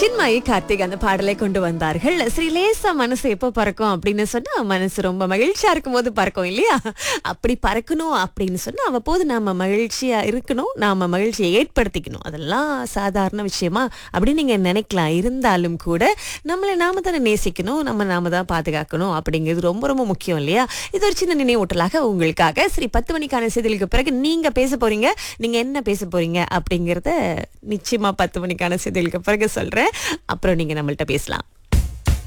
சின்மயி கார்த்திக் அந்த பாடலை கொண்டு வந்தார்கள் ஸ்ரீ லேசா மனசு எப்போ பறக்கும் அப்படின்னு சொன்னா மனசு ரொம்ப மகிழ்ச்சியா இருக்கும் போது பறக்கும் இல்லையா அப்படி பறக்கணும் அப்படின்னு சொன்னா அவ்வப்போது நாம மகிழ்ச்சியா இருக்கணும் நாம மகிழ்ச்சியை ஏற்படுத்திக்கணும் அதெல்லாம் சாதாரண விஷயமா அப்படின்னு நீங்க நினைக்கலாம் இருந்தாலும் கூட நம்மளை நாம தானே நேசிக்கணும் நம்ம நாம தான் பாதுகாக்கணும் அப்படிங்கிறது ரொம்ப ரொம்ப முக்கியம் இல்லையா இது ஒரு சின்ன நினைவூட்டலாக உங்களுக்காக சரி பத்து மணிக்கான செய்திகளுக்கு பிறகு நீங்க பேச போறீங்க நீங்க என்ன பேச போறீங்க அப்படிங்கறத நிச்சயமா பத்து மணிக்கான செய்திகளுக்கு பிறகு சொல்றேன் அப்புறம் நீங்க நம்மள்ட்ட பேசலாம்